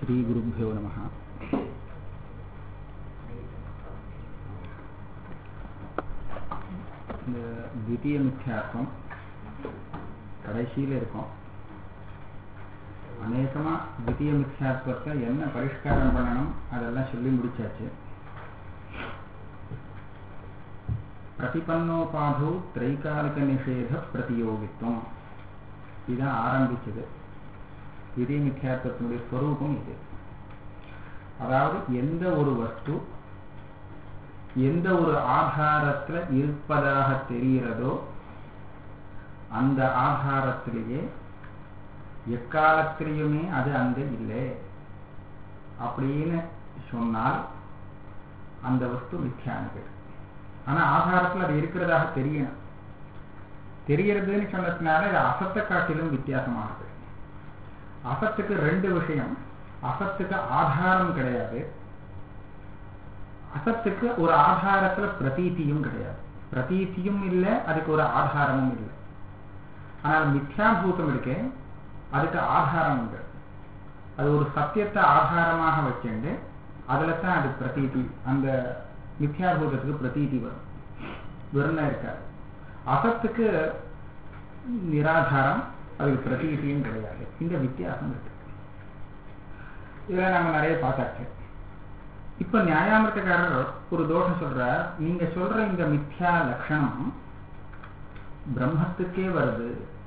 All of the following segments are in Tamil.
ஸ்ரீகுருப்போ நம இந்த தித்திய மித்யார்த்தம் கடைசியில் இருக்கும் அநேகமாக தித்திய மித்யார்த்தத்தை என்ன பரிஷ்காரம் பண்ணணும் அதெல்லாம் சொல்லி முடிச்சாச்சு பிரதிபன்னோபாதோ திரைகாலிக நிஷேத பிரதியோகித்துவம் இதுதான் ஆரம்பிச்சது திரிய மித்யார்த்தத்தினுடைய ஸ்வரூபம் இது அதாவது எந்த ஒரு வஸ்து எந்த ஒரு ஆதாரத்துல இருப்பதாக தெரிகிறதோ அந்த ஆதாரத்திலேயே எக்காலத்திலையுமே அது அங்க இல்லை அப்படின்னு சொன்னால் அந்த வஸ்து மித்யானது ஆனா ஆதாரத்தில் அது இருக்கிறதாக தெரியணும் தெரியறதுன்னு சொன்னதுனால இது அசத்தை காட்டிலும் வித்தியாசமானது அசத்துக்கு ரெண்டு விஷயம் அசத்துக்கு ஆதாரம் கிடையாது அசத்துக்கு ஒரு ஆதாரத்துல பிரதீத்தியும் கிடையாது பிரதீத்தியும் இல்லை அதுக்கு ஒரு ஆதாரமும் இல்லை ஆனால் மித்யாபூதம் இருக்கே அதுக்கு ஆதாரம் உண்டு அது ஒரு சத்தியத்தை ஆதாரமாக வச்சுண்டு அதுல தான் அது பிரதீதி அந்த மித்யாபூதத்துக்கு பிரதீதி வரும் வெறும் இருக்காது அசத்துக்கு நிராதாரம் அதுக்கு பிரதீதியும் கிடையாது இந்த வித்தியாசம் இருக்கு இதுல நம்ம நிறைய பார்த்தாச்சு இப்ப நியாயாமிரத்தக்காரர் ஒரு தோஷம் சொல்றார் நீங்க சொல்ற இந்த மித்யா லட்சணம் பிரம்மத்துக்கே வருது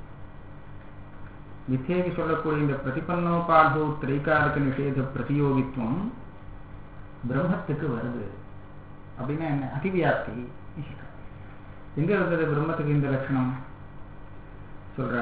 மித்தேக்கு சொல்லக்கூடிய இந்த பிரதிபன்னோபாதோ திரைகாலிக நிஷேத பிரதியோகித்துவம் பிரம்மத்துக்கு வருது அப்படின்னா என்ன அதிவியாப்தி எங்க இருந்தது பிரம்மத்துக்கு இந்த லட்சணம் சொல்ற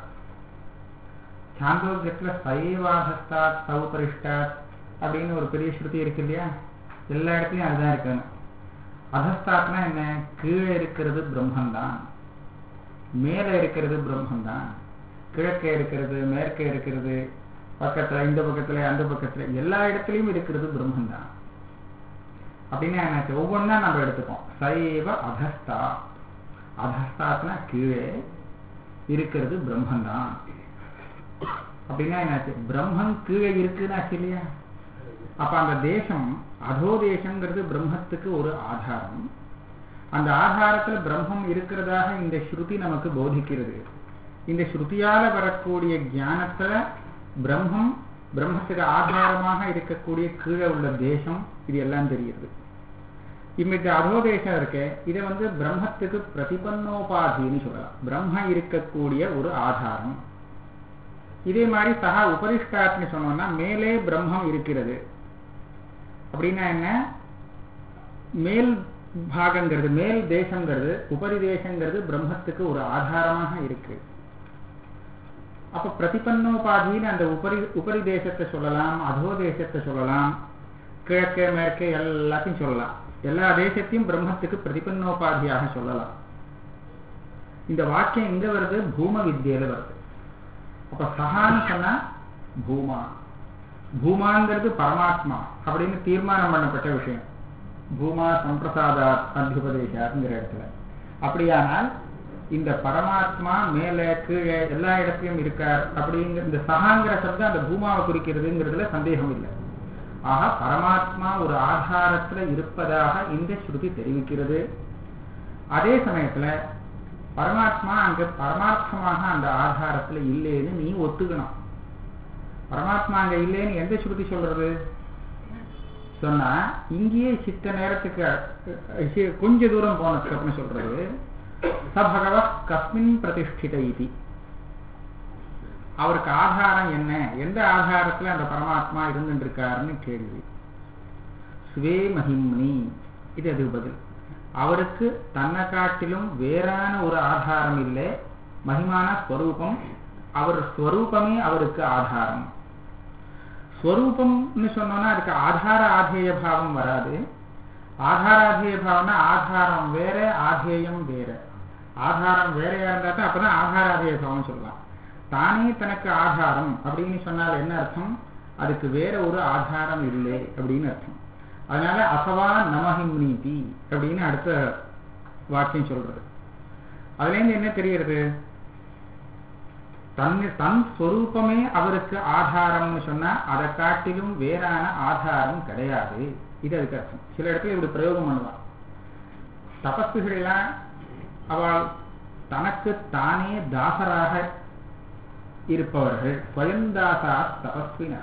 சாந்தோக்கியத்துல சைவாதஸ்தாத் சௌபரிஷ்டாத் அப்படின்னு ஒரு பெரிய ஸ்ருதி இருக்கு இல்லையா எல்லா இடத்துலயும் அதுதான் இருக்கணும் அதஸ்தாத்னா என்ன கீழே இருக்கிறது பிரம்மந்தான் மேல இருக்கிறது பிரம்மந்தான் கிழக்கே இருக்கிறது மேற்கே இருக்கிறது பக்கத்துல இந்த பக்கத்துல அந்த பக்கத்துல எல்லா இடத்துலயும் இருக்கிறது பிரம்மந்தான் அப்படின்னா என்னாச்சு ஒவ்வொன்றா நம்ம எடுத்துப்போம் சைவ அதஸ்தா அதஸ்தாத்னா கீழே இருக்கிறது பிரம்மந்தான் அப்படின்னா என்னாச்சு பிரம்மன் கீழே இருக்குன்னாச்சு இல்லையா அப்ப அந்த தேசம் அதோ தேசங்கிறது பிரம்மத்துக்கு ஒரு ஆதாரம் அந்த ஆதாரத்துல பிரம்மம் இருக்கிறதாக இந்த ஸ்ருதி நமக்கு போதிக்கிறது இந்த ஸ்ருதியால வரக்கூடிய ஞானத்துல பிரம்மம் பிரம்மத்துக்கு ஆதாரமாக இருக்கக்கூடிய கீழே உள்ள தேசம் இது எல்லாம் தெரியுது இன்னைக்கு அதோ தேசம் இருக்கு இதை வந்து பிரம்மத்துக்கு பிரதிபன்னோபாதின்னு சொல்லலாம் பிரம்ம இருக்கக்கூடிய ஒரு ஆதாரம் இதே மாதிரி சகா உபரிஷ்டாத்னு சொன்னோம்னா மேலே பிரம்மம் இருக்கிறது அப்படின்னா என்ன மேல் பாகங்கிறது மேல் தேசங்கிறது உபரி தேசங்கிறது பிரம்மத்துக்கு ஒரு ஆதாரமாக இருக்கு அப்ப பிரதிபன்னோபாதின்னு அந்த உபரி உபரி தேசத்தை சொல்லலாம் அதோ தேசத்தை சொல்லலாம் கிழக்கு மேற்கே எல்லாத்தையும் சொல்லலாம் எல்லா தேசத்தையும் பிரம்மத்துக்கு பிரதிபன்னோபாதியாக சொல்லலாம் இந்த வாக்கியம் எங்க வருது பூம வித்தியில வருது அப்ப சகான்னு சொன்னா பூமா பூமாங்கிறது பரமாத்மா அப்படின்னு தீர்மானம் பண்ணப்பட்ட விஷயம் பூமா சம்பிரசாதா அத்தியுபதேசாங்கிற இடத்துல அப்படியானால் இந்த பரமாத்மா மேல கீழே எல்லா இடத்துலயும் இருக்கார் அப்படிங்கிற இந்த சகாங்கிற சப்தம் அந்த பூமாவை குறிக்கிறதுங்கிறதுல சந்தேகம் இல்லை ஆக பரமாத்மா ஒரு ஆதாரத்துல இருப்பதாக இந்த ஸ்ருதி தெரிவிக்கிறது அதே சமயத்துல பரமாத்மா அங்க பரமார்த்தமாக அந்த ஆதாரத்துல இல்லைன்னு நீ ஒத்துக்கணும் பரமாத்மா அங்க இல்லைன்னு எந்த ஸ்ருதி சொல்றது சொன்னா இங்கேயே சித்த நேரத்துக்கு கொஞ்ச தூரம் போன சொல்றது சபகவ கஸ்மின் பிரதிஷ்டித இது அவருக்கு ஆதாரம் என்ன எந்த ஆதாரத்துல அந்த பரமாத்மா இருந்துட்டு இருக்காருன்னு கேள்வி சுவே மகிம்னி இது அது பதில் அவருக்கு தன்னை காட்டிலும் வேறான ஒரு ஆதாரம் இல்லை மகிமான ஸ்வரூபம் அவர் ஸ்வரூபமே அவருக்கு ஆதாரம் ஸ்வரூபம்னு சொன்னோம்னா அதுக்கு ஆதார ஆதேய பாவம் வராது ஆதாராதேய பாவம்னா ஆதாரம் வேற ஆதேயம் வேற ஆதாரம் வேறையா இருந்தா தான் அப்பதான் ஆதாராதேய பாவம் சொல்லலாம் தானே தனக்கு ஆதாரம் அப்படின்னு சொன்னால் என்ன அர்த்தம் அதுக்கு வேற ஒரு ஆதாரம் இல்லை அப்படின்னு அர்த்தம் அதனால அசவா நமஹிம் நீதி அப்படின்னு அடுத்த வாக்கியம் சொல்றது அதுல இருந்து என்ன தெரிகிறது தன் தன் ஸ்வரூபமே அவருக்கு ஆதாரம்னு சொன்னா அதை காட்டிலும் வேறான ஆதாரம் கிடையாது இது அதுக்கு அர்த்தம் சில இடத்துல இப்படி பிரயோகம் பண்ணுவான் தபஸ்விகள் எல்லாம் அவள் தனக்கு தானே தாசராக இருப்பவர்கள் ஸ்வயந்தாசா தபஸ்வினா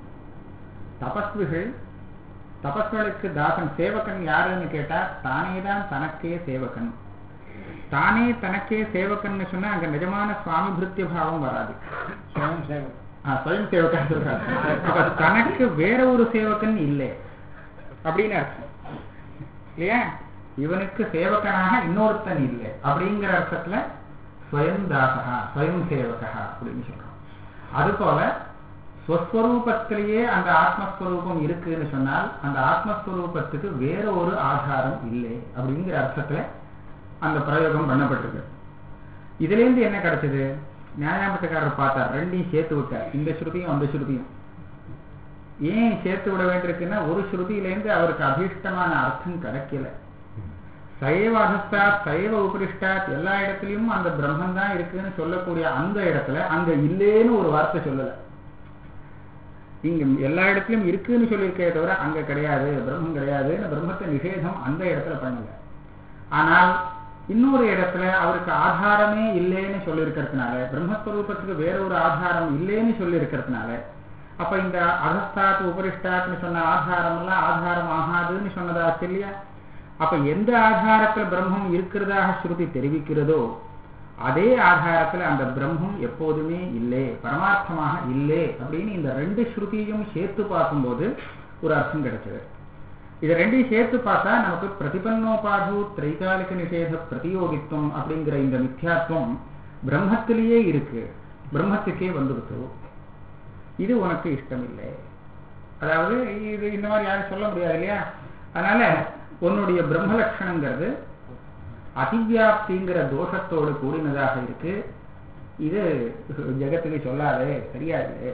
தபஸ்விகள் தபஸ்களுக்கு தாசன் சேவகன் யாருன்னு கேட்டா தானே தான் தனக்கே சேவகன் தானே தனக்கே சேவகன்னு சொன்னா அங்க நிஜமான சுவாமி பிருத்திய பாவம் வராது ஸ்வயம் சேவக் ஆ, ஸ்வயம் சேவகன் சொல்றாரு அப்ப தனக்கு வேற ஒரு சேவகன் இல்லை அப்படின்னு அர்த்தம் இல்லையா இவனுக்கு சேவகனாக இன்னொருத்தன் இல்லை அப்படிங்கிற அர்த்தத்துல ஸ்வயம் தாசகா ஸ்வயம் சேவகா அப்படின்னு சொல்றோம் அதுபோல ஸ்வஸ்வரூபத்திலேயே அந்த ஆத்மஸ்வரூபம் இருக்குன்னு சொன்னால் அந்த ஆத்மஸ்வரூபத்துக்கு வேற ஒரு ஆதாரம் இல்லை அப்படிங்கிற அர்த்தத்துல அந்த பிரயோகம் பண்ணப்பட்டிருக்கு இதுல இருந்து என்ன கிடைச்சது நியாயாமத்துக்காரர் பார்த்தார் ரெண்டையும் சேர்த்து விட்டார் இந்த ஸ்ருதியும் அந்த ஸ்ருதியும் ஏன் சேர்த்து விட வேண்டியிருக்குன்னா ஒரு ஸ்ருதியிலேருந்து அவருக்கு அபீஷ்டமான அர்த்தம் கிடைக்கல சைவ அகஸ்தாத் சைவ உபரிஷ்டாத் எல்லா இடத்துலயும் அந்த பிரம்மன் தான் இருக்குன்னு சொல்லக்கூடிய அந்த இடத்துல அங்க இல்லேன்னு ஒரு வார்த்தை சொல்லல இங்க எல்லா இடத்துலயும் இருக்குன்னு சொல்லியிருக்கே தவிர அங்க கிடையாது பிரம்மம் கிடையாதுன்னு பிரம்மத்தை நிஷேதம் அந்த இடத்துல பண்ணல ஆனால் இன்னொரு இடத்துல அவருக்கு ஆதாரமே இல்லைன்னு சொல்லியிருக்கிறதுனால பிரம்மஸ்வரூபத்துக்கு வேற ஒரு ஆதாரம் இல்லைன்னு சொல்லியிருக்கிறதுனால அப்ப இந்த அகஸ்தாத் உபரிஷ்டாத்னு சொன்ன ஆதாரம் எல்லாம் ஆதாரம் ஆகாதுன்னு சொன்னதாச்சு இல்லையா அப்ப எந்த ஆதாரத்துல பிரம்மம் இருக்கிறதாக ஸ்ருதி தெரிவிக்கிறதோ அதே ஆதாரத்துல அந்த பிரம்மம் எப்போதுமே இல்லை பரமார்த்தமாக இல்லை அப்படின்னு இந்த ரெண்டு ஸ்ருதியும் சேர்த்து பார்க்கும்போது ஒரு அர்த்தம் கிடைச்சது இது ரெண்டையும் சேர்த்து பார்த்தா நமக்கு பிரதிபன்னோபாது திரைகாலிக நிஷேத பிரதியோகித்துவம் அப்படிங்கிற இந்த மித்யாத்வம் பிரம்மத்திலேயே இருக்கு பிரம்மத்துக்கே வந்துடுத்து இது உனக்கு இஷ்டம் இல்லை அதாவது இது இந்த மாதிரி யாரும் சொல்ல முடியாது இல்லையா அதனால உன்னுடைய பிரம்ம லட்சணங்கிறது அதிவியாப்திங்கிற தோஷத்தோடு கூடினதாக இருக்கு இது ஜெகத்துக்கு சொல்லாதே சரியா இல்லை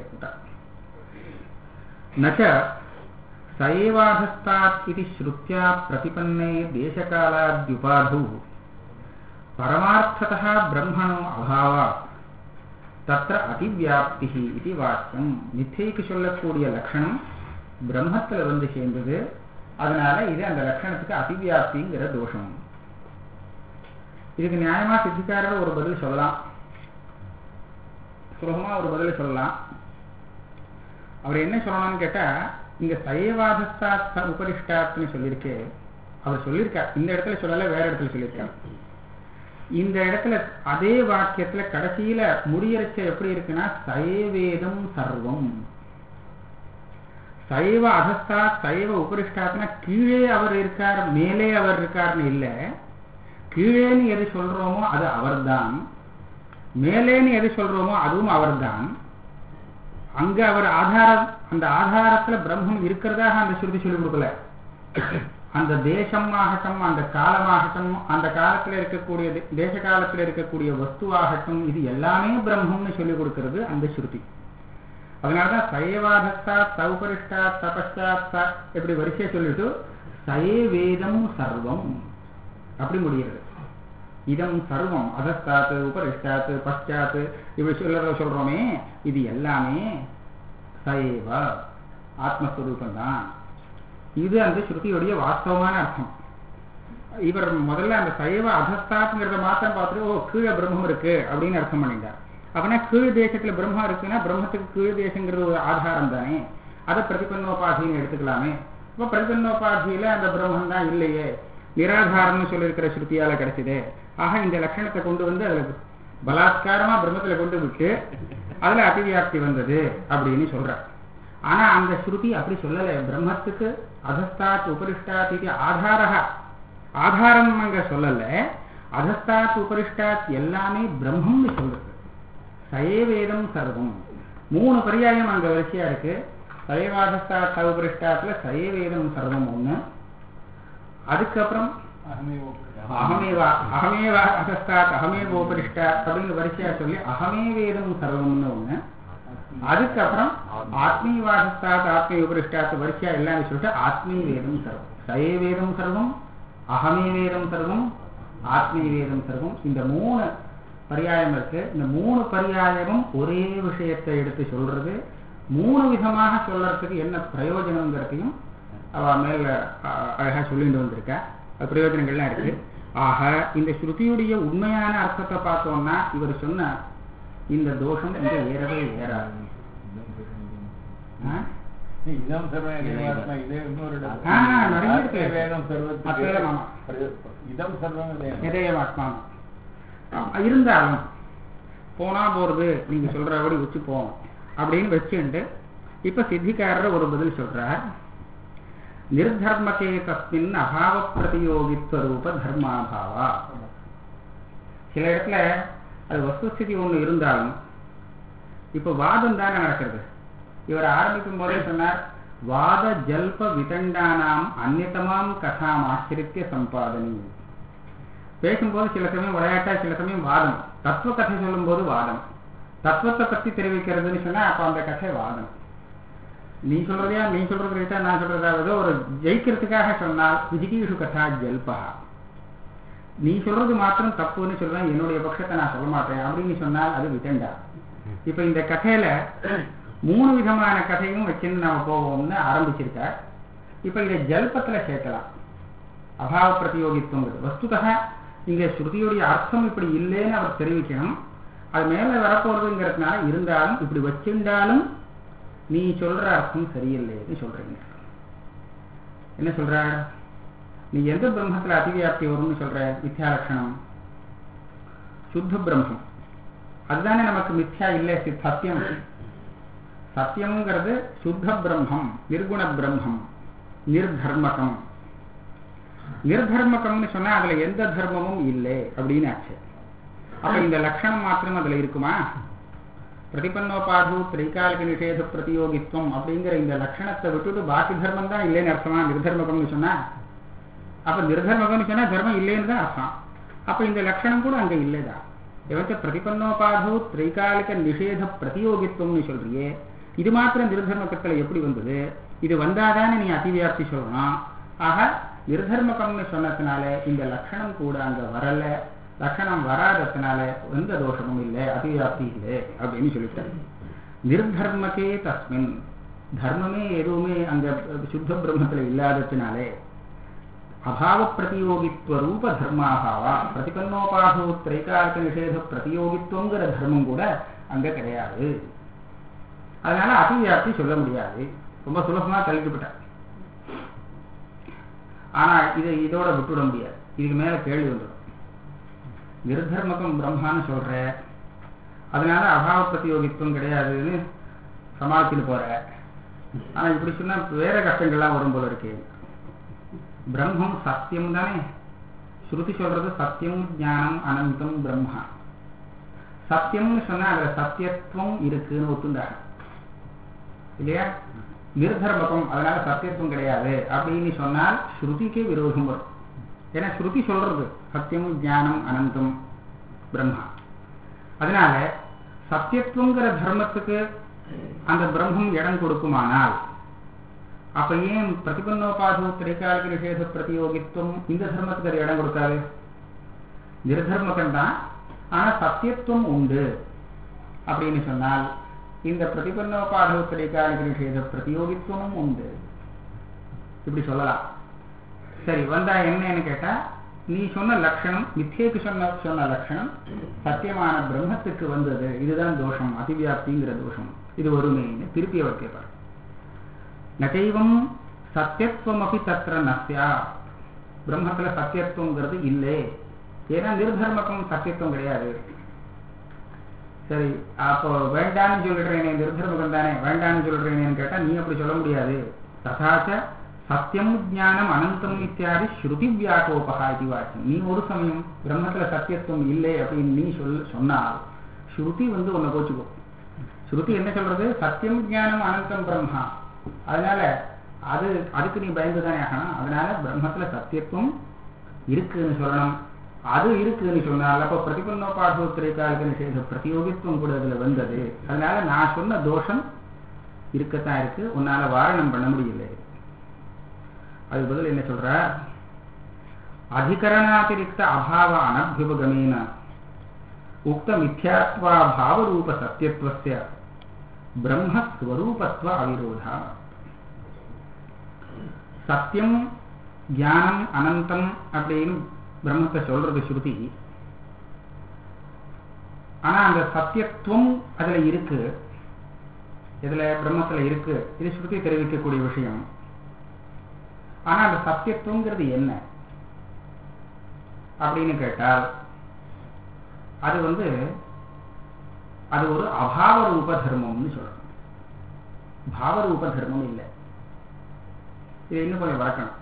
நச்ச சைவாதஸ்தாத் இது ஸ்ருத்யா பிரதிபன்னே தேசகாலாத்யுபாது பரமார்த்ததः பிரம்மணோ அபாவாத் தத்திர அதிவியாப்தி இது வாக்கியம் மித்தைக்கு சொல்லக்கூடிய லட்சணம் பிரம்மத்துல வந்து சேர்ந்தது அதனால இது அந்த லட்சணத்துக்கு அதிவியாப்திங்கிற தோஷம் இதுக்கு நியாயமா சித்திக்காரர் ஒரு பதில் சொல்லலாம் சுலபமா ஒரு பதில் சொல்லலாம் அவர் என்ன சொல்லணும்னு கேட்டா இங்க சைவாதஸ்தாத் உபரிஷ்டாத்னு சொல்லியிருக்கு அவர் சொல்லியிருக்கார் இந்த இடத்துல சொல்லல வேற இடத்துல சொல்லியிருக்கார் இந்த இடத்துல அதே வாக்கியத்துல கடைசியில முடியறச்ச எப்படி இருக்குன்னா சைவேதம் சர்வம் சைவ அகஸ்தா சைவ உபரிஷ்டாத்னா கீழே அவர் இருக்கார் மேலே அவர் இருக்கார்னு இல்ல கீழேன்னு எது சொல்றோமோ அது அவர்தான் மேலேன்னு எது சொல்றோமோ அதுவும் அவர்தான் அங்க அவர் ஆதாரம் அந்த ஆதாரத்துல பிரம்மம் இருக்கிறதாக அந்த ஸ்ருதி சொல்லிக் கொடுக்கல அந்த தேசம் ஆகட்டும் அந்த காலமாகட்டும் அந்த காலத்துல இருக்கக்கூடிய தே- தேச காலத்துல இருக்கக்கூடிய வஸ்துவாகட்டும் இது எல்லாமே பிரம்மம்னு சொல்லிக் கொடுக்கிறது அந்த ஸ்ருதி அதனாலதான் சைவாதஸ்தா சௌபரிஷ்டா தபஸ்டாத் ச- இப்படி வரிசையா சொல்லிட்டு சயே வேதம் சர்வம் அப்படி முடிகிறது இதம் சர்வம் அதஸ்தாத்து உபரிஷ்டாத்து பశ్చాத்து இப்படி சொல்றத சொல்றோமே இது எல்லாமே சைவ ஆத்மஸ்வரூபம் தான் இது அந்த ஸ்ருதியுடைய வாஸ்தவமான அர்த்தம் இவர் முதல்ல அந்த சைவ அதஸ்தாத்துங்கிறத மாத்திரம் பார்த்துட்டு ஓ கீழே பிரம்மம் இருக்கு அப்படின்னு அர்த்தம் பண்ணிட்டார் அப்படின்னா கீழ் தேசத்துல பிரம்மம் இருக்குன்னா பிரம்மத்துக்கு கீழ் தேசங்கிறது ஒரு ஆதாரம் தானே அதை பிரதிபன்னோபாதின்னு எடுத்துக்கலாமே இப்போ பிரதிபன்னோபாதியில அந்த பிரம்மம் தான் இல்லையே நிராதாரம்னு சொல்லியிருக்கிற ஸ்ருதியால கிடைச்சதே ஆக இந்த லட்சணத்தை கொண்டு வந்து அதுல பலாத்காரமா பிரம்மத்துல கொண்டு விட்டு அதுல அதிவியாப்தி வந்தது அப்படின்னு சொல்றார் ஆனா அந்த ஸ்ருதி அப்படி சொல்லலை பிரம்மத்துக்கு அதஸ்தாத் உபரிஷ்டாத் இது ஆதாரக ஆதாரம் அங்க சொல்லல அதஸ்தாத் உபரிஷ்டாத் எல்லாமே பிரம்மம்னு சொல்றது சயவேதம் சர்வம் மூணு பரியாயம் அங்க வரிசையா இருக்கு சயவாதஸ்தாத் உபரிஷ்டாத்துல சயவேதம் சர்வம் ஒண்ணு அதுக்கப்புறம் அகமேவா அகமேவா அகஸ்தாத் அகமேவ உபரிஷ்டாத் அப்படின்னு வரிசையா சொல்லி அகமே வேதம் சர்வம்னு ஒண்ணு அதுக்கப்புறம் ஆத்மீவாதஸ்தாத் ஆத்மீ உபரிஷ்டாத் வரிசையா எல்லாமே சொல்லிட்டு ஆத்மீ வேதம் சர்வம் சயே வேதம் சர்வம் அகமே வேதம் சர்வம் ஆத்மீ வேதம் சர்வம் இந்த மூணு பரியாயம் இருக்கு இந்த மூணு பரியாயமும் ஒரே விஷயத்தை எடுத்து சொல்றது மூணு விதமாக சொல்றதுக்கு என்ன பிரயோஜனங்கிறதையும் அவ மேல அஹ், அழகா சொல்லிட்டு வந்திருக்கா அது பிரயோஜனங்கள்லாம் இருக்கு ஆக இந்த ஸ்ருதியுடைய உண்மையான அர்த்தத்தை பார்த்தோம்னா இவர் சொன்ன இந்த தோஷம் இங்க ஏறவே ஏறாது ஆ? இதம் சர்வ தேவாத்மா இதே இன்னொரு இடம். ஆ, நிறைய இருக்கு. ஆத்மே வேதம் சர்வத்துக்கு அத்வேதம் ஆமா. இதம் சர்வம் வேதம். இதயமாத்மான் இருந்தாலும் போனா போறது நீங்க சொல்றபடி வச்சுப்போம் அப்படின்னு வச்சுண்டு இப்ப சித்திக்காரர் ஒரு பதில் சொல்றார் நிர்தர்மகே தஸ்மின் அபாவ பிரதியோகித்வ ரூப தர்மாபாவா சில இடத்துல அது வஸ்துஸ்திதி ஒண்ணு இருந்தாலும் இப்ப வாதம் தானே நடக்கிறது இவர் ஆரம்பிக்கும் போதே சொன்னார் வாத ஜல்ப விதண்டானாம் அந்நியதமாம் கதாம் ஆசிரித்திய சம்பாதனி பேசும்போது சில சமயம் விளையாட்டா சில சமயம் வாதம் தத்துவ கதை சொல்லும்போது வாதம் தத்துவத்தை பத்தி தெரிவிக்கிறதுன்னு சொன்னா அப்ப அந்த கதை வாதம் நீ சொல்றதையா நீ சொல்றது ரைட்டா நான் சொல்றதா ஏதோ ஒரு ஜெயிக்கிறதுக்காக சொன்னால் விஜிகீஷு கதா ஜல்பா நீ சொல்றது மாத்திரம் தப்புன்னு சொல்றேன் என்னுடைய பட்சத்தை நான் சொல்ல மாட்டேன் அப்படின்னு சொன்னால் அது விதண்டா இப்ப இந்த கதையில மூணு விதமான கதையும் வச்சுன்னு நாம போவோம்னு ஆரம்பிச்சிருக்கார் இப்ப இதை ஜல்பத்துல சேர்க்கலாம் அபாவ பிரதியோகித்துவங்கிறது வஸ்துதா இங்க ஸ்ருதியுடைய அர்த்தம் இப்படி இல்லைன்னு அவர் தெரிவிக்கணும் அது மேல வரப்போறதுங்கிறதுனால இருந்தாலும் இப்படி வச்சிருந்தாலும் நீ சொல்ற அர்த்தம் சரியில்லைன்னு சொல்றீங்க என்ன சொல்ற நீ எந்த பிரம்மத்துல அதிவியாப்தி வரும்னு சொல்ற மித்யாலட்சணம் சுத்த பிரம்மம் அதுதானே நமக்கு மித்யா இல்லை சி- சத்தியம் சத்தியம்ங்கிறது சுத்த பிரம்மம் நிர்குண பிரம்மம் நிர்தர்மகம் நிர்தர்மகம்னு சொன்னா அதுல எந்த தர்மமும் இல்லை அப்படின்னு ஆச்சு அப்ப இந்த லட்சணம் மாத்திரம் அதுல இருக்குமா பிரதிபன்னோபாது திரைகாலிக நிஷேத பிரதியோகித்துவம் அப்படிங்கிற இந்த லட்சணத்தை விட்டுட்டு பாக்கி தர்மம் தான் இல்லைன்னு அர்த்தமா நிர்தர்மகம்னு சொன்னா அப்ப நிர்தர்மகம்னு சொன்னா தர்மம் இல்லைன்னு தான் அர்த்தம் அப்ப இந்த லட்சணம் கூட அங்க இல்லைதான் எவச்ச பிரதிபன்னோபாது திரைகாலிக நிஷேத பிரதியோகித்துவம்னு சொல்றியே இது மாத்திரம் நிர்தர்மகத்துல எப்படி வந்தது இது வந்தாதானே நீ அதிவியாப்தி சொல்லணும் ஆக நிர்தர்மகம்னு சொன்னதுனால இந்த லட்சணம் கூட அங்க வரல லட்சணம் வராததுனால எந்த தோஷமும் இல்லை அதிவியாப்தி இல்லை அப்படின்னு சொல்லிட்டாரு நிர்தர்மகே தஸ்மின் தர்மமே எதுவுமே அங்க சுத்த பிரம்மத்துல இல்லாததுனாலே அபாவ பிரதியோகித்துவ ரூப தர்மாபாவா பிரதிபன்னோபாதோ திரைகாலிக நிஷேத பிரதியோகித்துவங்கிற தர்மம் கூட அங்க கிடையாது அதனால அதிவியாப்தி சொல்ல முடியாது ரொம்ப சுலபமா தள்ளிட்டுப்பட்டார் ஆனா இதை இதோட விட்டுவிட முடியாது இதுக்கு மேல கேள்வி வந்துடும் நிர்தர்மகம் பிரம்மான்னு சொல்ற அதனால அபாவ பிரதியோகித்துவம் கிடையாதுன்னு சமாளிச்சுட்டு போற ஆனா இப்படி சொன்னா வேற கஷ்டங்கள்லாம் வரும் போல இருக்கு பிரம்மம் சத்தியம் தானே ஸ்ருதி சொல்றது சத்தியம் ஞானம் அனந்தம் பிரம்மா சத்தியம்னு சொன்னா அதுல சத்தியத்துவம் இருக்குன்னு ஒத்துண்டாங்க இல்லையா நிர்தர்மகம் அதனால சத்தியத்துவம் கிடையாது அப்படின்னு சொன்னால் ஸ்ருதிக்கே விரோதம் வரும் ஏன்னா ஸ்ருதி சொல்றது சத்தியம் ஞானம் அனந்தம் பிரம்மா அதனால சத்தியத்துவங்கிற தர்மத்துக்கு அந்த பிரம்மம் இடம் கொடுக்குமானால் அப்ப ஏன் பிரதிபன்னோபாது திரைக்காலிக நிஷேத பிரதியோகித்துவம் இந்த தர்மத்துக்கு அது இடம் கொடுக்காது நிர்தர்மகம் தான் ஆனா சத்தியத்துவம் உண்டு அப்படின்னு சொன்னால் இந்த பிரதிபன்னோபாது திரைக்காலிக நிஷேத பிரதியோகித்துவமும் உண்டு இப்படி சொல்லலாம் சரி வந்தா என்னன்னு கேட்டா நீ சொன்ன லட்சணம் மித்தேக்கு சொன்ன சொன்ன லட்சணம் சத்தியமான பிரம்மத்துக்கு வந்தது இதுதான் தோஷம் அதிவியாப்திங்கிற தோஷம் இது ஒருமைன்னு திருப்பி அவர் கேட்பார் நகைவம் சத்தியத்துவம் அப்படி தத்திர நஸ்யா பிரம்மத்துல சத்தியத்துவங்கிறது இல்லை ஏன்னா நிர்தர்மகம் சத்தியத்துவம் கிடையாது சரி அப்போ வேண்டான்னு சொல்லிடுறேனே நிர்தர்மகம் தானே வேண்டான்னு சொல்லிடுறேனேன்னு கேட்டா நீ அப்படி சொல்ல முடியாது ததாச்ச சத்தியம் ஞானம் அனந்தம் இத்தியாதி ஸ்ருதி வியாக்கோபகா இது வாக்கியம் நீ ஒரு சமயம் பிரம்மத்துல சத்தியத்துவம் இல்லை அப்படின்னு நீ சொல் சொன்னால் ஸ்ருதி வந்து உன்னை கோச்சுக்கோ ஸ்ருதி என்ன சொல்றது சத்தியம் ஞானம் அனந்தம் பிரம்மா அதனால அது அதுக்கு நீ பயந்து தானே ஆகணும் அதனால பிரம்மத்துல சத்தியத்துவம் இருக்குன்னு சொல்லணும் அது இருக்குன்னு சொன்னால் அப்ப பிரதிபன்னோபாசோத்திரைக்காலுக்கு நிஷேத பிரதியோகித்துவம் கூட அதுல வந்தது அதனால நான் சொன்ன தோஷம் இருக்கத்தான் இருக்கு உன்னால வாரணம் பண்ண முடியல அது பதில் என்ன சொல்ற அதிகரணாதிரிக்த அபாவ அனபியுபகமேன உக்தமித்யாத்வா பாவரூப சத்தியத்துவஸ்ய பிரம்மஸ்வரூபத்வ அவிரோதா சத்தியம் ஞானம் அனந்தம் அப்படின்னு பிரம்மத்தை சொல்றது ஸ்ருதி ஆனா அந்த சத்தியத்துவம் அதுல இருக்கு இதுல பிரம்மத்துல இருக்கு இது ஸ்ருதி தெரிவிக்கக்கூடிய விஷயம் ஆனா அந்த சத்தியத்துவங்கிறது என்ன அப்படின்னு கேட்டால் அது வந்து அது ஒரு அபாவ ரூப தர்மம்னு சொல்லணும் பாவரூப தர்மம் இல்லை இது இன்னும் கொஞ்சம் வளர்க்கணும்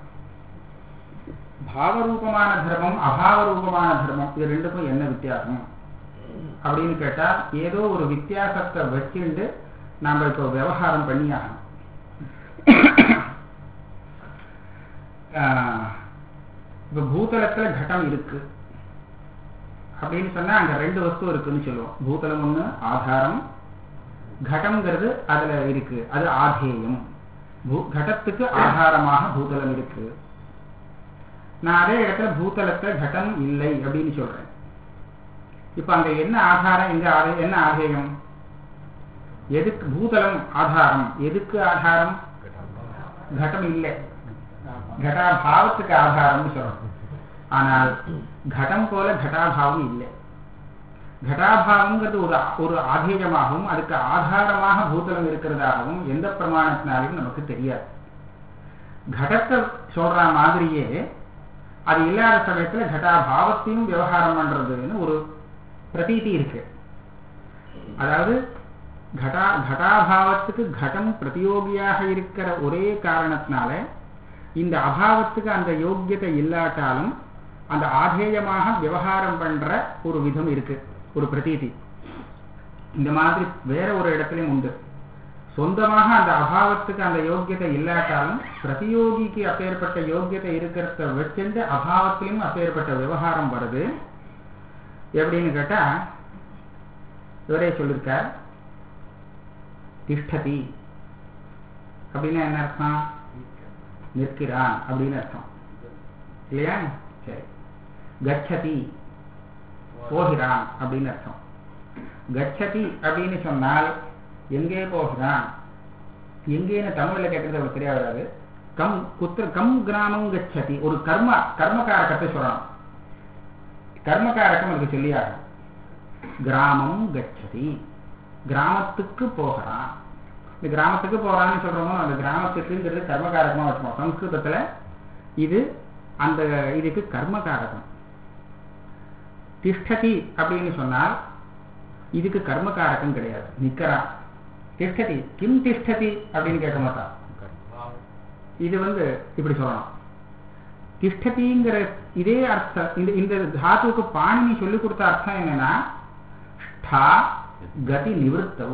பாவரூபமான தர்மம் அபாவ ரூபமான தர்மம் இது ரெண்டுக்கும் என்ன வித்தியாசம் அப்படின்னு கேட்டா ஏதோ ஒரு வித்தியாசத்தை வச்சுண்டு நாம இப்போ விவகாரம் பண்ணி ஆகணும் இப்போ பூதலத்துல கட்டம் இருக்கு அப்படின்னு சொன்னா அங்க ரெண்டு வஸ்து இருக்குன்னு சொல்லுவோம் பூதலம் ஒண்ணு ஆதாரம் கடம்ங்கிறது அதுல இருக்கு அது ஆதேயம் கடத்துக்கு ஆதாரமாக பூதலம் இருக்கு நான் அதே இடத்துல பூதலத்துல கடம் இல்லை அப்படின்னு சொல்றேன் இப்ப அங்க என்ன ஆதாரம் எங்க என்ன ஆதேயம் எதுக்கு பூதலம் ஆதாரம் எதுக்கு ஆதாரம் கடம் இல்லை கடாபாவத்துக்கு ஆதாரம்னு சொல்றோம் ஆனால் கடம் போல கடாபாவம் இல்லை கடாபாவங்கிறது ஒரு ஒரு ஆதேயமாகவும் அதுக்கு ஆதாரமாக பூதலம் இருக்கிறதாகவும் எந்த பிரமாணத்தினாலையும் நமக்கு தெரியாது கடத்தை சொல்ற மாதிரியே அது இல்லாத சமயத்துல கடாபாவத்தையும் விவகாரம் பண்றதுன்னு ஒரு பிரதீதி இருக்கு அதாவது கடா கடாபாவத்துக்கு கடம் பிரதியோகியாக இருக்கிற ஒரே காரணத்தினால இந்த அபாவத்துக்கு அந்த யோக்கியத்தை இல்லாட்டாலும் அந்த ஆதேயமாக விவகாரம் பண்ற ஒரு விதம் இருக்கு ஒரு பிரதீதி இந்த மாதிரி வேற ஒரு இடத்துலயும் உண்டு சொந்தமாக அந்த அபாவத்துக்கு அந்த யோக்கியத்தை இல்லாட்டாலும் பிரதியோகிக்கு அப்பேற்பட்ட யோக்கியத்தை இருக்கிறத வச்சுட்டு அபாவத்திலும் அப்பேற்பட்ட விவகாரம் வருது எப்படின்னு கேட்டா இவரே சொல்லியிருக்கார் திஷ்டதி அப்படின்னா என்ன அர்த்தம் நிற்கிறான் அப்படின்னு அர்த்தம் இல்லையா சரி கச்சதி போகிறான் அப்படின்னு அர்த்தம் கச்சதி அப்படின்னு சொன்னால் எங்கே போகிறான் எங்கேன்னு தமிழ்ல கேட்கறது அவருக்கு தெரிய வராது கம் குத்திர கம் கிராமம் கச்சதி ஒரு கர்ம கர்மகாரகத்தை சொல்லணும் கர்மகாரகம் அதுக்கு சொல்லியாகும் கிராமம் கச்சதி கிராமத்துக்கு போகிறான் இந்த கிராமத்துக்கு போறான்னு சொல்றோமோ அந்த கிராமத்துக்குங்கிறது கர்மகாரகமா வச்சுக்கணும் சம்ஸ்கிருதத்துல இது அந்த இதுக்கு கர்மகாரகம் திஷ்டதி அப்படின்னு சொன்னால் இதுக்கு கர்மகாரகம் கிடையாது நிக்கிறான் திஷ்டதி கிம் திஷ்டதி அப்படின்னு கேட்க மாட்டான் இது வந்து இப்படி சொல்லணும் திஷ்டதிங்கிற இதே அர்த்தம் இந்த இந்த தாத்துவுக்கு பாணினி சொல்லி கொடுத்த அர்த்தம் என்னன்னா ஸ்டா கதி நிவர்த்தவு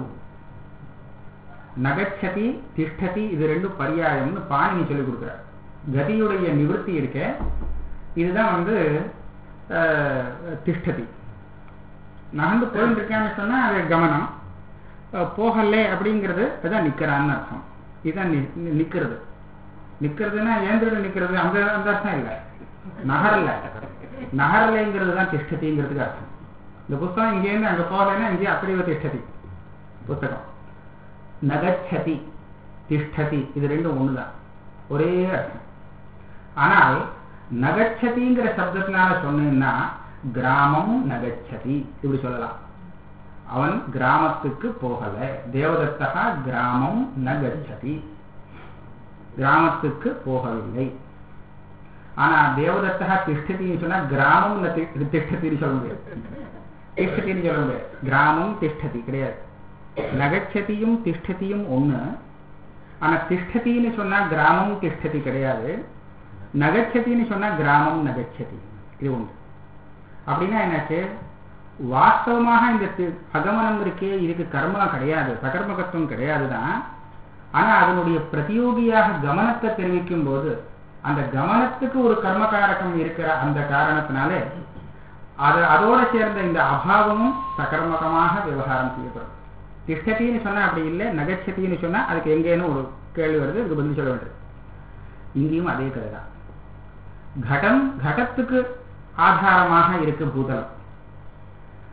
நகச்சதி திஷ்டதி இது ரெண்டும் பரியாயம்னு பாணினி சொல்லி கொடுக்குறார் கதியுடைய நிவர்த்தி இருக்க இதுதான் வந்து திஷ்டதி நகர்ந்து போயிட்டு இருக்கான்னு சொன்னா அது கவனம் போகலே அப்படிங்கிறது அதான் நிக்கிறான்னு அர்த்தம் இதுதான் நிக்கிறது நிக்கிறதுன்னா ஏந்திர நிக்கிறது அந்த அந்த அர்த்தம் இல்லை நகரல நகரலைங்கிறது தான் திஷ்டதிங்கிறதுக்கு அர்த்தம் இந்த புஸ்தகம் இங்கேருந்து அங்க போகலைன்னா இங்கே அப்படியே திஷ்டதி புஸ்தகம் நகச்சதி திஷ்டதி இது ரெண்டும் ஒண்ணுதான் ஒரே அர்த்தம் ஆனால் நகச்சதிங்கிற சப்தத்தினால சொன்னேன்னா கிராமம் நகச்சதி இப்படி சொல்லலாம் அவன் கிராமத்துக்கு போகல தேவதத்தகா கிராமம் நகச்சதி கிராமத்துக்கு போகவில்லை ஆனா தேவதத்தகா திஷ்டத்தின்னு சொன்னா கிராமம் திஷ்டத்தின்னு சொல்ல முடியாது திஷ்டத்தின்னு சொல்ல முடியாது கிராமம் திஷ்டதி கிடையாது நகச்சதியும் திஷ்டதியும் ஒண்ணு ஆனா திஷ்டத்தின்னு சொன்னா கிராமம் திஷ்டதி கிடையாது நகச்சதின்னு சொன்னா கிராமம் நகச்சதி இது உண்டு அப்படின்னா என்னாச்சு வாஸ்தவமாக இந்த அகமனம் இருக்கே இதுக்கு கர்மா கிடையாது சகர்மகத்துவம் கிடையாதுதான் ஆனா அதனுடைய பிரதியோகியாக கவனத்தை தெரிவிக்கும் போது அந்த கவனத்துக்கு ஒரு கர்மகாரகம் இருக்கிற அந்த காரணத்தினாலே அது அதோட சேர்ந்த இந்த அபாவமும் சகர்மகமாக விவகாரம் செய்யப்படும் திஷ்டத்தின்னு சொன்னா அப்படி இல்லை நகச்சத்தின்னு சொன்னா அதுக்கு எங்கேன்னு ஒரு கேள்வி வருது இதுக்கு பதில் சொல்ல வேண்டியது இங்கேயும் அதே கதை தான் கடம் கடத்துக்கு ஆதாரமாக இருக்கு பூதலம்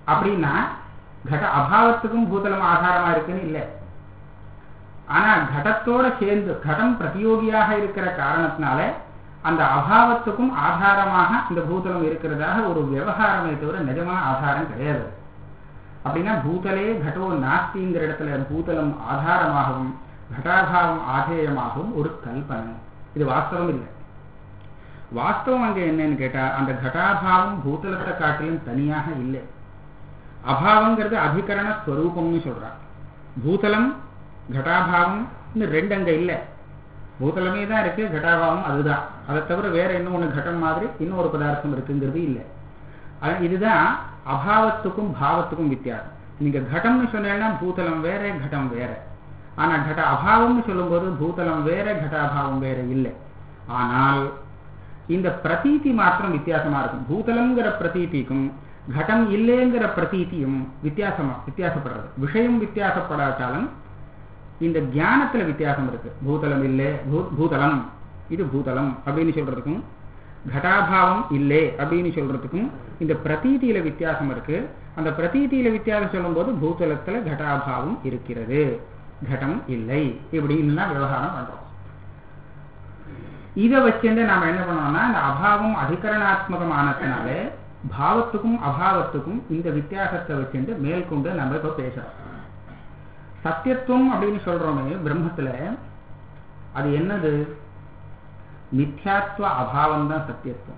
அப்படின்னா கட அபாவத்துக்கும் பூதலம் ஆதாரமா இருக்குன்னு இல்லை ஆனா கடத்தோட சேர்ந்து கடம் பிரதியோகியாக இருக்கிற காரணத்தினால அந்த அபாவத்துக்கும் ஆதாரமாக இந்த பூதலம் இருக்கிறதாக ஒரு விவகாரமே தவிர நிஜமான ஆதாரம் கிடையாது அப்படின்னா பூதலே கடோ நாஸ்திங்கிற இடத்துல பூதலம் ஆதாரமாகவும் கடாபாவம் ஆதேயமாகவும் ஒரு கல்பனை இது வாஸ்தவம் இல்லை வாஸ்தவம் அங்க என்னன்னு கேட்டா அந்த கடாபாவம் பூதலத்தை காட்டிலும் தனியாக இல்லை அபாவங்கிறது அதிகரண ஸ்வரூபம்னு சொல்றான் பூதலம் கடாபாவம் ரெண்டு அங்க இல்லை பூதலமே தான் இருக்கு கடாபாவம் அதுதான் அதை தவிர வேற இன்னொன்று கட்டம் மாதிரி இன்னொரு பதார்த்தம் இருக்குங்கிறது இல்லை இதுதான் அபாவத்துக்கும் பாவத்துக்கும் வித்தியாசம் நீங்க கடம்னு சொன்னீங்கன்னா பூதலம் வேற கடம் வேற ஆனா கட அபாவம்னு சொல்லும்போது பூதலம் வேற கடாபாவம் வேற இல்லை ஆனால் இந்த பிரதீதி மாத்திரம் வித்தியாசமா இருக்கும் பூதலம்ங்கிற பிரதீதிக்கும் கடம் இல்லைங்கிற பிரதீதியும் வித்தியாசமா வித்தியாசப்படுறது விஷயம் வித்தியாசப்படாட்டாலும் இந்த தியானத்துல வித்தியாசம் இருக்கு பூதலம் இல்லை பூதலம் இது பூதலம் அப்படின்னு சொல்றதுக்கும் கடாபாவம் இல்லை அப்படின்னு சொல்றதுக்கும் இந்த பிரதீதியில வித்தியாசம் இருக்கு அந்த பிரதீதியில வித்தியாசம் சொல்லும்போது பூதலத்துல கடாபாவம் இருக்கிறது கடம் இல்லை இப்படின்னு விவகாரம் பண்றோம் இதை வச்சுட்டு நாம என்ன பண்ணோம்னா இந்த அபாவம் அதிகரணாத்மகமானதுனால பாவத்துக்கும் அபாவத்துக்கும் இந்த வித்தியாசத்தை வச்சுட்டு மேற்கொண்டு நம்ம இப்ப பேசுறோம் சத்தியத்துவம் அப்படின்னு சொல்றோமே பிரம்மத்துல அது என்னது மித்யாத்வ அபாவம் தான் சத்தியத்துவம்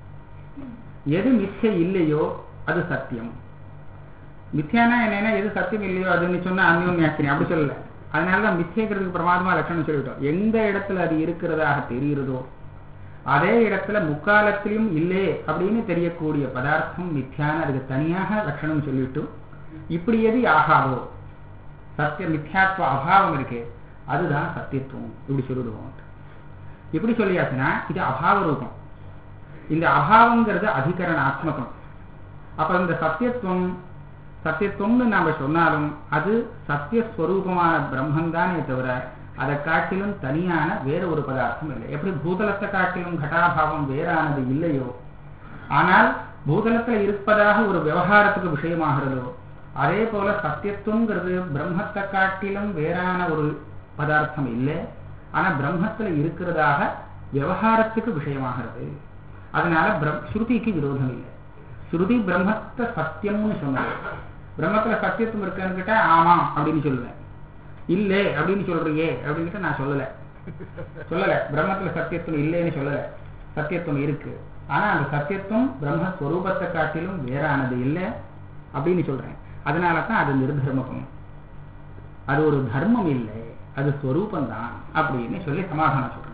எது மிச்சை இல்லையோ அது சத்தியம் மித்யானா என்னன்னா எது சத்தியம் இல்லையோ அதுன்னு சொன்னா அந்யோன்யாசினி அப்படி சொல்லல அதனாலதான் மிச்சைக்கிறதுக்கு பிரமாதமா லட்சணம் சொல்லிவிட்டோம் எந்த இடத்துல அது இருக்கிறதாக தெரிகிறதோ அதே இடத்துல முக்காலத்திலும் இல்லை அப்படின்னு தெரியக்கூடிய பதார்த்தம் மித்யான அதுக்கு தனியாக லட்சணம் சொல்லிவிட்டு இப்படி எது ஆகாதோ சத்திய மித்யாத்வ அபாவம் இருக்கு அதுதான் சத்தியத்துவம் இப்படி சொல்லிடுவோம் எப்படி சொல்லியாச்சுன்னா இது அபாவ ரூபம் இந்த அபாவங்கிறது அதிகரணாத்மகம் அப்ப இந்த சத்தியத்துவம் சத்தியத்துவம்னு நாம சொன்னாலும் அது சத்தியஸ்வரூபமான பிரம்மன் தானே தவிர அதை காட்டிலும் தனியான வேற ஒரு பதார்த்தம் இல்லை எப்படி பூதலத்தை காட்டிலும் கட்டாபாவம் வேறானது இல்லையோ ஆனால் பூதலத்துல இருப்பதாக ஒரு விவகாரத்துக்கு விஷயமாகிறதோ அதே போல சத்தியத்துவங்கிறது பிரம்மத்தை காட்டிலும் வேறான ஒரு பதார்த்தம் இல்லை ஆனா பிரம்மத்துல இருக்கிறதாக விவகாரத்துக்கு விஷயமாகிறது அதனால ஸ்ருதிக்கு விரோதம் இல்லை ஸ்ருதி பிரம்மத்தை சத்தியம்னு சொன்னது பிரம்மத்துல சத்தியத்துவம் இருக்கான்னு கேட்டா ஆமாம் அப்படின்னு சொல்லுவேன் இல்லை அப்படின்னு சொல்றியே அப்படின்னு நான் சொல்லல சொல்லல பிரம்மத்துல சத்தியத்துவம் இல்லைன்னு சொல்லல சத்தியத்துவம் இருக்கு ஆனா அந்த சத்தியத்துவம் பிரம்மஸ்வரூபத்தை காட்டிலும் வேறானது இல்லை அப்படின்னு சொல்றேன் அதனால தான் அது நிர்தர்மகம் அது ஒரு தர்மம் இல்லை அது ஸ்வரூபந்தான் அப்படின்னு சொல்லி சமாதானம் சொல்றேன்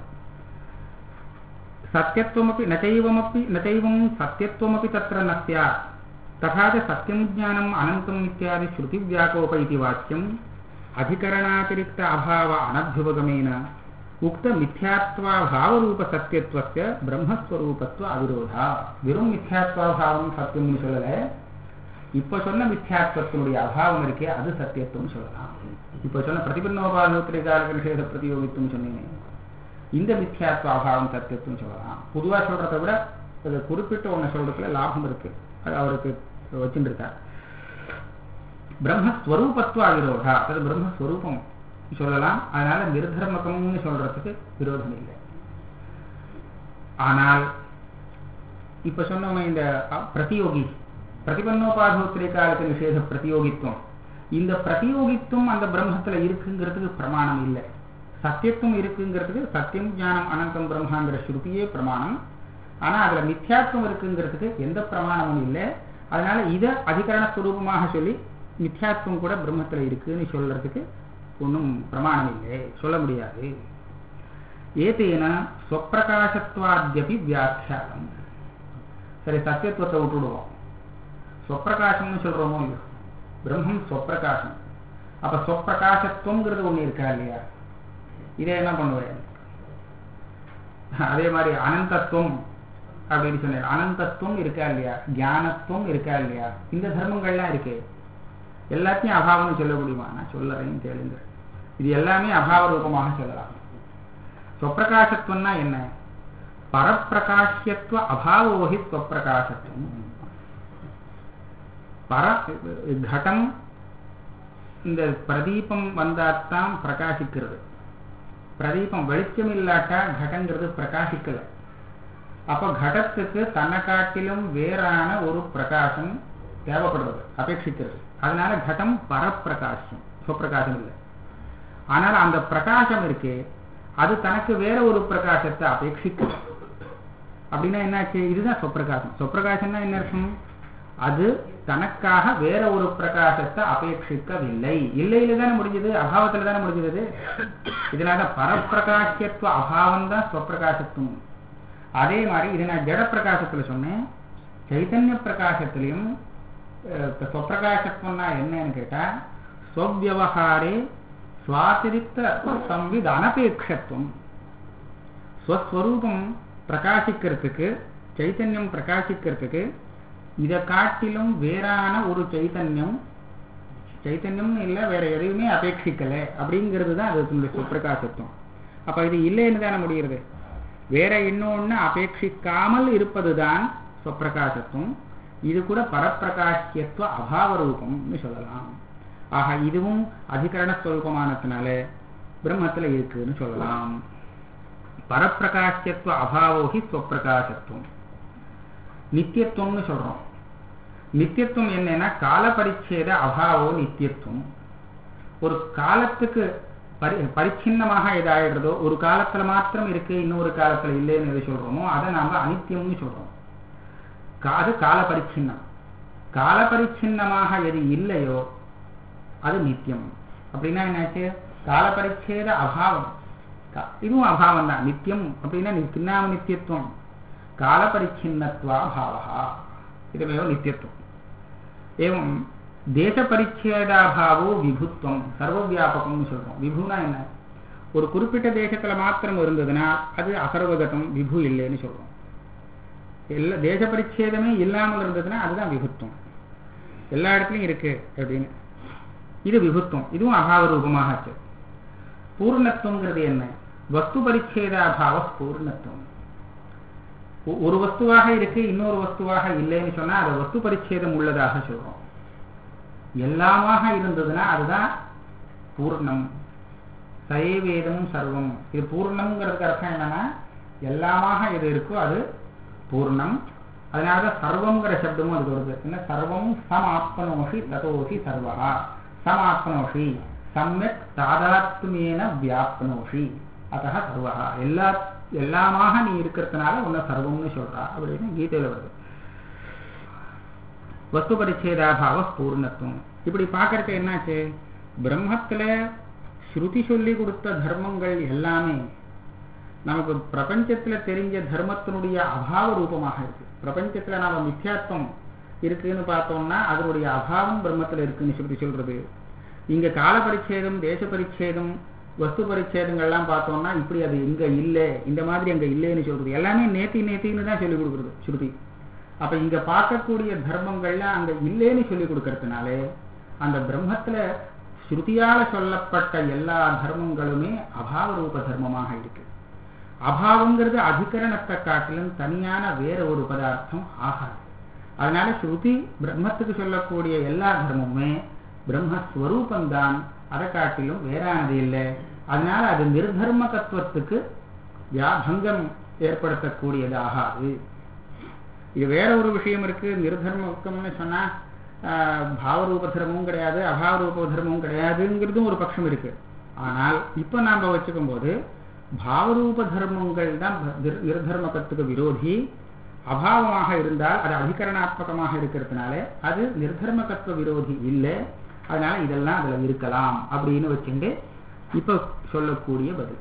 சத்தியத்துவமப்பி நச்சைவமப்பி நச்சைவம் சத்தியத்துவமப்பி தத்திர ந ஸ்யாத் ததா ச சத்தியம் ஞானம் அனந்தம் இத்தியாதி ஸ்ருதி வியாகோப இதி வாக்கியம் அதிகரணாतिरिक्त अभाव अनभ्युपगमेन उक्त मिथ्यात्वाभावरूप सत्यत्वस्य பிரம்மஸ்வரூபத்துவ அவிரோதா வெறும் மித்யாத்வாபாவம் சத்தியம்னு சொல்லல இப்ப சொன்ன மித்யாத்வத்தினுடைய அபாவம் இருக்கே அது சத்தியத்துவம் சொல்லலாம் இப்ப சொன்ன பிரதிபன்னோபாதோத்திரிகாரக நிஷேத பிரதியோகித்துவம் சொன்னீங்க இந்த மித்யாத்வ அபாவம் சத்தியத்துவம் சொல்லலாம் பொதுவா சொல்றதை விட அது குறிப்பிட்ட ஒண்ணு சொல்றதுல லாபம் இருக்கு அது அவருக்கு வச்சுருக்கார் பிரம்மஸ்வரூபத்துவ அவிரோதா அது பிரம்மஸ்வரூபம் சொல்லலாம் அதனால நிர்தர்மகம்னு சொல்றதுக்கு விரோதம் இல்லை ஆனால் இப்ப சொன்னோமே இந்த பிரதியோகி பிரதிபன்னோபாதோத்திரிகாலத்து நிஷேத பிரதியோகித்துவம் இந்த பிரதியோகித்துவம் அந்த பிரம்மத்துல இருக்குங்கிறதுக்கு பிரமாணம் இல்லை சத்தியத்துவம் இருக்குங்கிறதுக்கு சத்தியம் ஞானம் அனந்தம் பிரம்மாங்கிற ஸ்ருதியே பிரமாணம் ஆனா அதுல மித்யாத்துவம் இருக்குங்கிறதுக்கு எந்த பிரமாணமும் இல்லை அதனால இதை அதிகரண ஸ்வரூபமாக சொல்லி மித்யாத்துவம் கூட பிரம்மத்துல இருக்குன்னு சொல்றதுக்கு ஒன்றும் பிரமாணம் இல்லை சொல்ல முடியாது ஏதேன ஸ்வப்பிரகாசத்வாத்யபி வியாக்கியானம் சரி சத்தியத்துவத்தை விட்டுடுவோம் ஸ்வப்பிரகாசம்னு சொல்றோமோ இல்லையோ பிரம்மம் ஸ்வப்பிரகாசம் அப்ப ஸ்வப்பிரகாசத்துவங்கிறது ஒண்ணு இருக்கா இல்லையா இதை என்ன பண்ணுவேன் அதே மாதிரி அனந்தத்துவம் அப்படின்னு சொன்னேன் அனந்தத்துவம் இருக்கா இல்லையா ஞானத்துவம் இருக்கா இல்லையா இந்த தர்மங்கள்லாம் இருக்கு எல்லாத்தையும் அபாவம்னு சொல்ல முடியுமா நான் சொல்லறேன்னு கேளுங்க இது எல்லாமே அபாவ ரூபமாக சொல்லலாம் ஸ்வப்பிரகாசத்துவம்னா என்ன பரப்பிரகாசியத்துவ அபாவோகி ஸ்வப்பிரகாசத்துவம் பர கடம் இந்த பிரதீபம் வந்தாத்தான் பிரகாசிக்கிறது பிரதீபம் வெளிச்சம் இல்லாட்டா கடங்கிறது பிரகாசிக்கல அப்ப கடத்துக்கு தன்னை காட்டிலும் வேறான ஒரு பிரகாசம் தேவைப்படுறது அபேட்சிக்கிறது அதனால கடம் பரப்பிரகாசம் சுப்பிரகாசம் இல்லை ஆனால் அந்த பிரகாசம் இருக்கே அது தனக்கு வேற ஒரு பிரகாசத்தை அபேட்சிக்குது அப்படின்னா என்னாச்சு இதுதான் சொப்பிரகாசம் சொப்பிரகாசம்னா என்ன அர்த்தம் அது தனக்காக வேற ஒரு பிரகாசத்தை அபேட்சிக்கவில்லை இல்லையில தானே முடிஞ்சது அபாவத்துல தானே முடிஞ்சது இதனால பரப்பிரகாசியத்துவ அபாவம் தான் ஸ்வப்பிரகாசத்துவம் அதே மாதிரி இது நான் ஜட பிரகாசத்துல சொன்னேன் சைத்தன்ய பிரகாசத்திலையும் ஸ்வப்பிரகாசத்துவம்னா என்னன்னு கேட்டா ஸ்வவியவகாரே சுவாதிரிக்த சம்வித் அனபேட்சத்துவம் ஸ்வஸ்வரூபம் பிரகாசிக்கிறதுக்கு சைத்தன்யம் பிரகாசிக்கிறதுக்கு இதை காட்டிலும் வேறான ஒரு சைத்தன்யம் சைத்தன்யம் இல்லை வேற எதையுமே அபேட்சிக்கல அப்படிங்கிறது தான் அது சுப்பிரகாசத்துவம் அப்ப இது இல்லைன்னு தானே முடிகிறது வேற இன்னொன்னு அபேட்சிக்காமல் இருப்பதுதான் சுப்பிரகாசத்துவம் இது கூட பரப்பிரகாசியத்துவ அபாவ ரூபம்னு சொல்லலாம் ஆக இதுவும் அதிகரண ஸ்வரூபமானதுனால பிரம்மத்துல இருக்குன்னு சொல்லலாம் பரப்பிரகாசியத்துவ அபாவோகி ஸ்வப்பிரகாசத்துவம் நித்தியத்துவம்னு சொல்றோம் நித்தியத்துவம் என்னன்னா கால பரிச்சேத அபாவோ நித்தியத்துவம் ஒரு காலத்துக்கு பரி பரிச்சின்னமாக எதாயிடுறதோ ஒரு காலத்துல மாத்திரம் இருக்கு இன்னொரு காலத்துல இல்லைன்னு எது சொல்றோமோ அதை நாம அனித்தியம்னு சொல்றோம் அது கால பரிச்சின்னம் கால பரிச்சின்னமாக எது இல்லையோ அது நித்தியம் அப்படின்னா என்னாச்சு கால பரிச்சேத அபாவம் இதுவும் அபாவம் தான் நித்தியம் அப்படின்னா கிண்ணாம நித்தியத்துவம் கால பரிச்சின்னத்வா பாவா இதுவே நித்தியத்துவம் ஏவம் தேச பரிச்சேதாபாவோ விபுத்துவம் சர்வவியாபகம்னு சொல்றோம் விபுனா என்ன ஒரு குறிப்பிட்ட தேசத்துல மாத்திரம் இருந்ததுன்னா அது அசர்வகதம் விபு இல்லைன்னு சொல்றோம் எல்லா தேச பரிச்சேதமே இல்லாமல் இருந்ததுன்னா அதுதான் விபுத்துவம் எல்லா இடத்துலையும் இருக்கு அப்படின்னு இது விபுத்துவம் இதுவும் அபாவ ரூபமாகச்சு பூர்ணத்துவங்கிறது என்ன வஸ்து பரிச்சேதாபாவ பூர்ணத்துவம் ஒரு வஸ்துவாக இருக்கு இன்னொரு வஸ்துவாக இல்லைன்னு சொன்னா அதை வஸ்து பரிச்சேதம் உள்ளதாக சொல்றோம் எல்லாமாக இருந்ததுன்னா அதுதான் பூர்ணம் சைவேதம் சர்வம் இது பூர்ணம்ங்கிறதுக்கு அர்த்தம் என்னன்னா எல்லாமாக எது இருக்கோ அது பூர்ணம் அதனாலதான் சர்வங்கிற சப்தமும் அது வருது என்ன சர்வம் சமாப்னோஷி ததோஷி சர்வா சமாப்னோஷி சமயக் தாதாத்மியேன வியாப்னோஷி அத்த சர்வா எல்லா எல்லாமாக நீ இருக்கிறதுனால உன்னை சர்வம்னு சொல்றா அப்படின்னு கீதையில வருது வஸ்து பரிச்சேதாபாவ பூர்ணத்துவம் இப்படி பார்க்கறது என்னாச்சு பிரம்மத்துல ஸ்ருதி சொல்லி கொடுத்த தர்மங்கள் எல்லாமே நமக்கு பிரபஞ்சத்துல தெரிஞ்ச தர்மத்தினுடைய அபாவ ரூபமாக இருக்கு பிரபஞ்சத்துல நாம மித்யாத்வம் இருக்குன்னு பார்த்தோம்னா அதனுடைய அபாவம் பிரம்மத்துல இருக்குன்னு சொல்லி சொல்றது இங்க கால பரிச்சேதம் தேச பரிச்சேதம் வஸ்து பரிச்சேதங்கள்லாம் பார்த்தோம்னா இப்படி அது இங்க இல்லை இந்த மாதிரி அங்க இல்லைன்னு சொல்றது எல்லாமே நேத்தி நேத்தின்னு தான் சொல்லி கொடுக்குறது ஸ்ருதி அப்ப இங்க பார்க்கக்கூடிய தர்மங்கள்லாம் அங்க இல்லைன்னு சொல்லி கொடுக்கறதுனாலே அந்த பிரம்மத்துல ஸ்ருதியால சொல்லப்பட்ட எல்லா தர்மங்களுமே அபாவ ரூப தர்மமாக இருக்கு அபாவங்கிறது அதிகரணத்தை காட்டிலும் தனியான வேற ஒரு பதார்த்தம் ஆகாது அதனால ஸ்ருதி பிரம்மத்துக்கு சொல்லக்கூடிய எல்லா தர்மமுமே பிரம்மஸ்வரூபந்தான் அதை காட்டிலும் வேறானது இல்லை அதனால அது நிர்தர்ம தத்துவத்துக்கு வியாபங்கம் ஏற்படுத்தக்கூடியது ஆகாது இது வேற ஒரு விஷயம் இருக்கு நிர்தர்மக்கம்னு சொன்னா பாவரூப தர்மமும் கிடையாது அபாவரூப தர்மமும் கிடையாதுங்கிறதும் ஒரு பட்சம் இருக்கு ஆனால் இப்ப நாம வச்சுக்கும் போது பாவரூப தர்மங்கள் தான் நிர்தர்மகத்துக்கு விரோதி அபாவமாக இருந்தால் அது அதிகரணாத்மகமாக இருக்கிறதுனால அது நிர்தர்மகத்துவ விரோதி இல்லை அதனால இதெல்லாம் அதுல இருக்கலாம் அப்படின்னு வச்சுட்டு இப்ப சொல்லக்கூடிய பதில்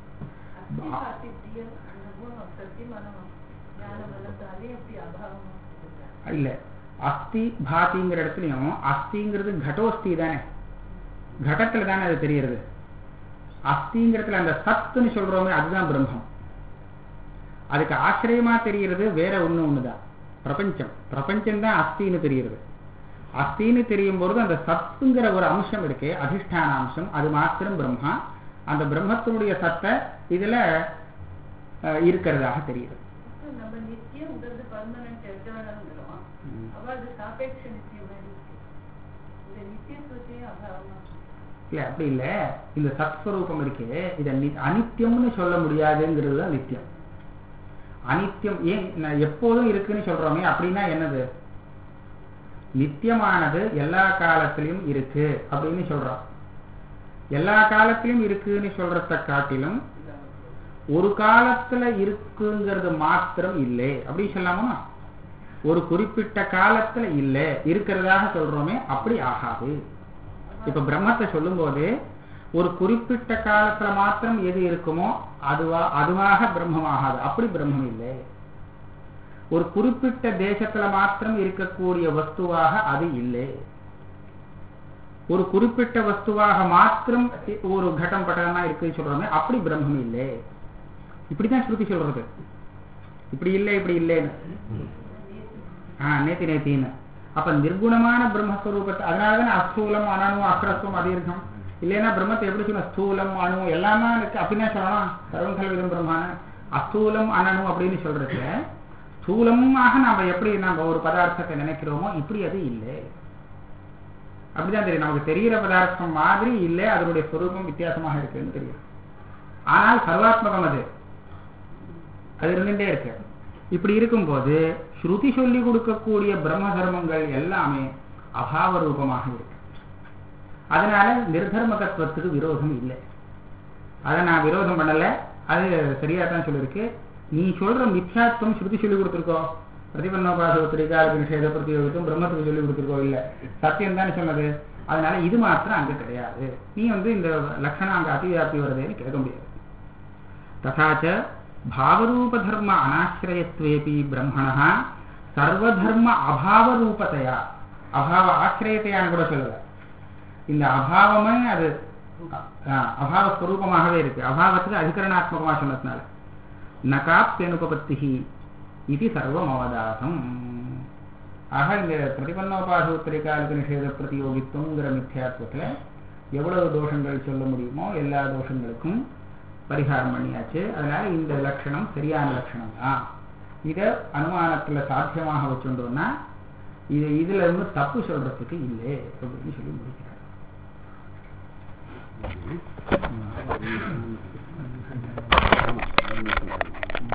இல்ல அஸ்தி பாத்திங்கிற இடத்துலயும் அஸ்திங்கிறது கடோஸ்தி தானே கடத்துல தானே அது தெரியறது அஸ்திங்கிறதுல அந்த சத்துன்னு சொல்றோமே அதுதான் பிரம்மம் அதுக்கு ஆச்சரியமா தெரிகிறது வேற ஒண்ணு ஒண்ணுதான் பிரபஞ்சம் பிரபஞ்சம் தான் அஸ்தின்னு தெரிகிறது அஸ்தின்னு தெரியும் பொழுது அந்த சத்துங்கிற ஒரு அம்சம் இருக்கே அதிஷ்டான அம்சம் அது மாத்திரம் பிரம்மா அந்த பிரம்மத்தினுடைய சத்தை இதுல இருக்கிறதாக தெரியுது பார்த்து நம்ம நித்தியம்ங்கிறது பர்மனன்ட் எட்டர்னல்ங்கிறோம் அவள் சாபேட்ச நித்தியம் மாதிரி இருக்கு இந்த நித்தியத்துவத்தையே அபாவமா இல்ல அப்படி இல்ல இந்த சத்ஸ்வரூபம் இருக்கே இத நி- அனித்தியம்னு சொல்ல முடியாதுங்கிறது தான் நித்தியம் அனித்தியம் ஏன் நான் எப்போதும் இருக்குன்னு சொல்றோமே அப்படின்னா என்னது நித்தியமானது எல்லா காலத்திலும் இருக்கு அப்படின்னு சொல்றோம் எல்லா காலத்திலும் இருக்குன்னு சொல்றத காட்டிலும் ஒரு காலத்துல இருக்குங்கிறது மாத்திரம் இல்லை அப்படி சொல்லாமா ஒரு குறிப்பிட்ட காலத்துல இல்ல இருக்கிறதாக சொல்றோமே அப்படி ஆகாது இப்ப பிரம்மத்தை சொல்லும்போது ஒரு குறிப்பிட்ட காலத்துல மாத்திரம் எது இருக்குமோ அதுவா அதுவாக பிரம்மமாகாது அப்படி பிரம்மம் இல்லை ஒரு குறிப்பிட்ட தேசத்துல மாத்திரம் இருக்கக்கூடிய வஸ்துவாக அது இல்லை ஒரு குறிப்பிட்ட வஸ்துவாக மாத்திரம் ஒரு கட்டம் பட்டமா இருக்குன்னு சொல்றோமே அப்படி பிரம்மம் இல்லை இப்படிதான் ஸ்ருதி சொல்றது இப்படி இல்லை இப்படி இல்லைன்னு ஆஹ் நேத்தி நேத்தின்னு அப்ப நிர்குணமான பிரம்மஸ்வரூபத்தை அதனாலதான் அஸ்தூலம் அணு அக்ரஸ்வம் அது இருக்கும் இல்லைன்னா பிரம்மத்தை எப்படி சொல்லணும் ஸ்தூலம் அணு எல்லாமே இருக்கு அப்படின்னா சொல்லலாம் சர்வம் கல்விதம் பிரம்மான அஸ்தூலம் அணனு அப்படின்னு சொல்றது ஸ்தூலமாக நாம எப்படி நம்ம ஒரு பதார்த்தத்தை நினைக்கிறோமோ இப்படி அது இல்லை அப்படிதான் தெரியும் நமக்கு தெரிகிற பதார்த்தம் மாதிரி இல்லை அதனுடைய ஸ்வரூபம் வித்தியாசமாக இருக்குன்னு தெரியும் ஆனால் சர்வாத்மகம் அது அது இருந்துட்டே இருக்கு இப்படி இருக்கும்போது ஸ்ருதி சொல்லி கொடுக்கக்கூடிய பிரம்ம தர்மங்கள் எல்லாமே அபாவ ரூபமாக இருக்கு அதனால நிர்தர்ம தத்துவத்துக்கு விரோதம் இல்லை அதை நான் விரோதம் பண்ணல அது சரியா தான் சொல்லியிருக்கு நீ சொல்ற மித்யாத்வம் ஸ்ருதி சொல்லி கொடுத்துருக்கோ பிரதிபன்னோபாசத்திரிகாலுக்கு நிஷேத பிரதியோகித்தும் பிரம்மத்துக்கு சொல்லி கொடுத்துருக்கோ இல்ல சத்தியம் தானே சொன்னது அதனால இது மாத்திரம் அங்க கிடையாது நீ வந்து இந்த லட்சணம் அங்க அதிவியாப்தி வருதுன்னு கேட்க முடியாது ததாச்ச பாவரூபதர்ம அனாசிரயத்வேபி பிரம்மணः சர்வதர்ம அபாவரூபத்தையா அபாவ ஆசிரியத்தையான்னு கூட சொல்லல இந்த அபாவமே அது அஹ், அபாவ ஸ்வரூபமாகவே இருக்கு அபாவத்துக்கு அதிகரணாத்மகமா சொன்னதுனால நகாப்பியனுபபத்தி இது சர்வம் அவதாசம் ஆக இந்த பிரதிபன்னோபாசூத்திரிகாலுக்கு நிஷேத பிரதியோகித்துவங்கிற மித்யாத்வத்துல எவ்வளவு தோஷங்கள் சொல்ல முடியுமோ எல்லா தோஷங்களுக்கும் பரிகாரம் பண்ணியாச்சு அதனால இந்த லட்சணம் சரியான லட்சணம் தான் இதை அனுமானத்துல சாத்தியமாக வச்சுட்டோம்னா இது இதுல இருந்து தப்பு சொல்றதுக்கு இல்லை அப்படின்னு சொல்லி முடிக்கிறார் ஆமா.